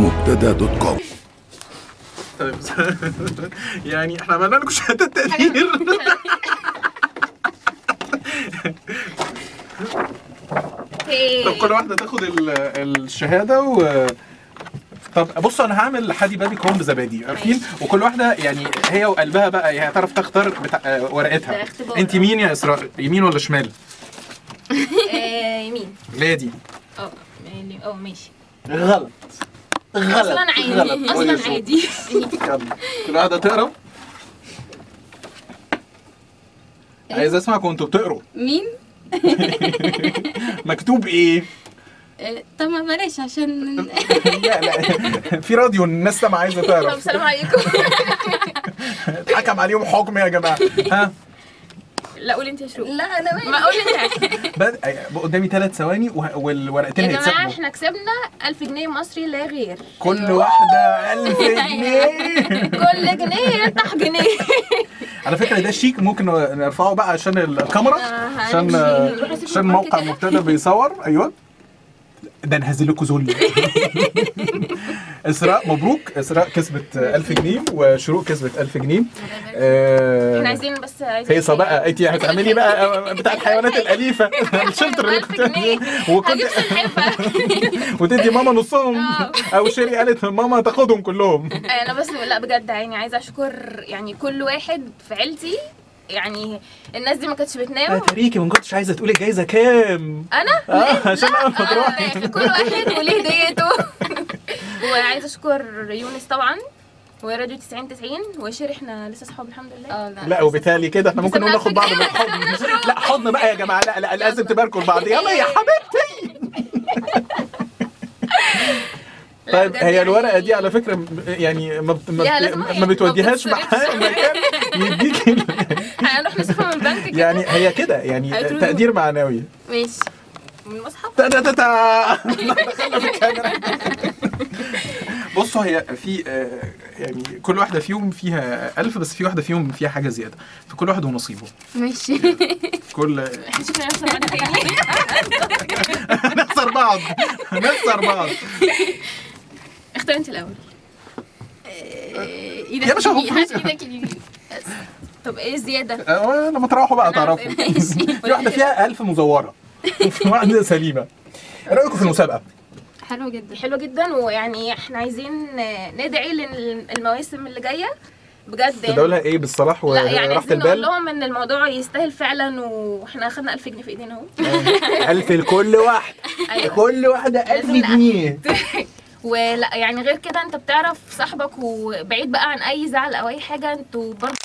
مبتدا دوت كوم طيب يعني احنا عملنا لكم شهادة تقدير طب كل واحدة تاخد ال- الشهادة و طب بصوا انا هعمل لحدي بابي كروم بزبادي عارفين وكل واحده يعني هي وقلبها بقى هي هتعرف تختار بتاع آه، ده ورقتها اختبار. انت مين يا اسراء يمين ولا شمال آه، يمين اللي هي دي اه يعني اه ماشي غلط غلط اصلا عادي غلط. قولي اصلا شو. عادي يلا كل واحده تقرا عايز اسمعك وانتوا بتقروا مين؟ مكتوب ايه آه، طب ما بلاش عشان لا لا في راديو الناس سامعه عايزه طب تعرف سلام عليكم اتحكم عليهم حكم يا جماعه ها لا قولي انت يا شروق لا انا ما قولي انت بد... قدامي ثلاث ثواني وه- والورقتين يا جماعه هيتسحبوا احنا كسبنا 1000 جنيه مصري لا غير كل واحده 1000 جنيه كل جنيه يفتح جنيه على فكره ده شيك ممكن نرفعه بقى عشان الكاميرا آه، عشان هنمشي نروح السوبر عشان ماركت موقع كده. مبتدا بيصور ايوه ده نهزل لكم ذل اسراء مبروك اسراء كسبت 1000 جنيه وشروق كسبت 1000 جنيه آه، احنا عايزين بس عايزين هيصه بقى انت هتعملي بقى بتاع الحيوانات الاليفه الشلتر اللي 1000 كنت جنيه. وكنت هجيب سلحفاه وتدي ماما نصهم آه. او شيري قالت ماما تاخدهم كلهم انا بس لا بجد يعني عايزه اشكر يعني كل واحد في عيلتي يعني الناس دي ما كانتش بتنام تاريكي ما كنتش عايزه تقولي الجايزه كام انا اه عشان اول ما آه، تروحي في كل واحد وليه هديته وعايزه اشكر يونس طبعا وراديو 90 90 وشير احنا لسه اصحاب الحمد لله اه لا وبالتالي كده احنا ممكن نقول ناخد بعض بالحضن لا حضن بقى يا جماعه لا لا لازم تباركوا لبعض يلا يا حبيبتي طيب بجد هي يعني- الورقه دي على فكره م- يعني ما بت- ما, لا، بت- لازم ما يعني بتوديهاش ما مع بتصرفش. مكان يديك هنروح نصرفها من البنك كده يعني هي كده يعني هيترجم. تقدير معنوي ماشي من المصحف تا تا تا تا دخلنا في الكاميرا بصوا هي في آه، يعني كل واحده فيهم فيها ألف بس في واحده فيهم فيها حاجه زياده فكل واحد ونصيبه ماشي كل احنا شفنا نفسنا بعد تاني نخسر بعض نخسر بعض اختار انت الاول ايدك يا باشا هو اليمين، فلوس. هات ايدك اليمين طب ايه الزياده آه، لما تروحوا بقى تعرفوا في واحده فيها ألف مزوره وفي واحده سليمه ايه رايكم في المسابقه حلو جدا حلوه جدا ويعني احنا عايزين ندعي للمواسم اللي جايه بجد تدعوا لها ايه بالصلاح لا يعني وراحه عايزين نقول البال لهم ان الموضوع يستاهل فعلا واحنا اخدنا 1000 جنيه في ايدينا اهو ألف لكل واحده ايوه كل واحده ألف لازم جنيه ولا يعني غير كده انت بتعرف صاحبك وبعيد بقى عن اي زعل او اي حاجه انتوا برضه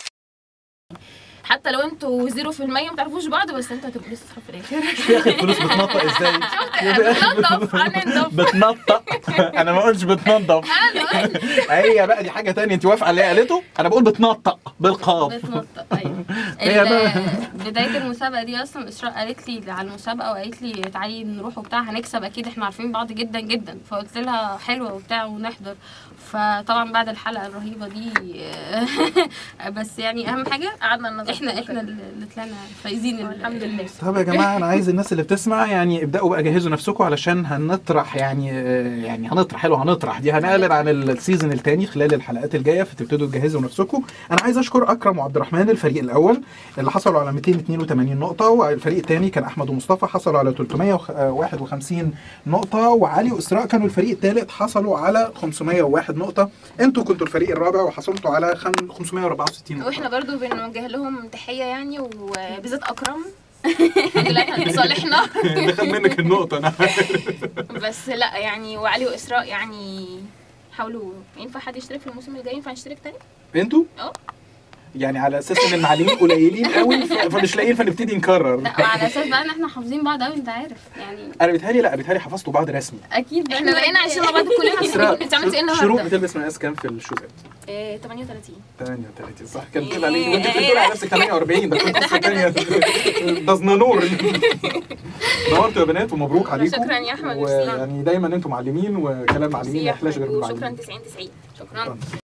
حتى لو انتوا 0% ما تعرفوش بعض بس انتوا هتبقوا لسه صحاب في الاخر في اخر فلوس بتنطق ازاي بننضف هننضف بتنطق انا ما قلتش بتنضف انا قلت هي بقى دي حاجه تانية انت واقفه على اللي هي قالته انا بقول بتنطق بالقاف بتنطق ايوه هي بقى- ال- بدايه المسابقه دي اصلا اسراء قالت لي على المسابقه وقالت لي تعالي نروح وبتاع هنكسب اكيد احنا عارفين بعض جدا جدا فقلت لها حلوه وبتاع ونحضر فطبعا بعد الحلقه الرهيبه دي بس يعني اهم حاجه قعدنا ننضف احنا احنا اللي طلعنا فايزين ال- الحمد لله طب يا جماعه انا عايز الناس اللي بتسمع يعني ابداوا بقى جهزوا نفسكم علشان هنطرح يعني يعني هنطرح حلو هنطرح دي هنعلن عن السيزون الثاني خلال الحلقات الجايه فتبتدوا تجهزوا نفسكم انا عايز اشكر اكرم وعبد الرحمن الفريق الاول اللي حصلوا على 282 نقطه والفريق الثاني كان احمد ومصطفى حصلوا على 351 نقطه وعلي واسراء كانوا الفريق الثالث حصلوا على 501 نقطه انتوا كنتوا الفريق الرابع وحصلتوا على خم- 564 نقطه واحنا برضو بنوجه لهم تحيه يعني وبالذات اكرم طلعنا لصالحنا دخل منك النقطه انا بس لا يعني وعلي واسراء يعني حاولوا ينفع حد يشترك في الموسم الجاي ينفع نشترك تاني انتوا اه. يعني على اساس ان المعلمين قليلين قوي ف- فمش لاقيين فنبتدي نكرر لا وعلى اساس بقى ان احنا حافظين بعض قوي انت عارف يعني انا بيتهيألي لا بيتهيألي حفظتوا بعض رسمي اكيد احنا بقينا عايشين مع بعض كلنا اسراء انت عملت ايه شروق النهارده؟ بتلبس مقاس كام في الشوزات؟ إيه 38 38 صح كان بتقول عليك وانت بتقول على نفسك 48 ده كنت قصه ثانيه ده زنانور نورتوا يا بنات ومبروك عليكم شكراً يا أحمد، ميرسي. ويعني دايما انتم معلمين وكلام معلمين ما يحلاش غير وشكرا بالمعلمين 90 90 شكرا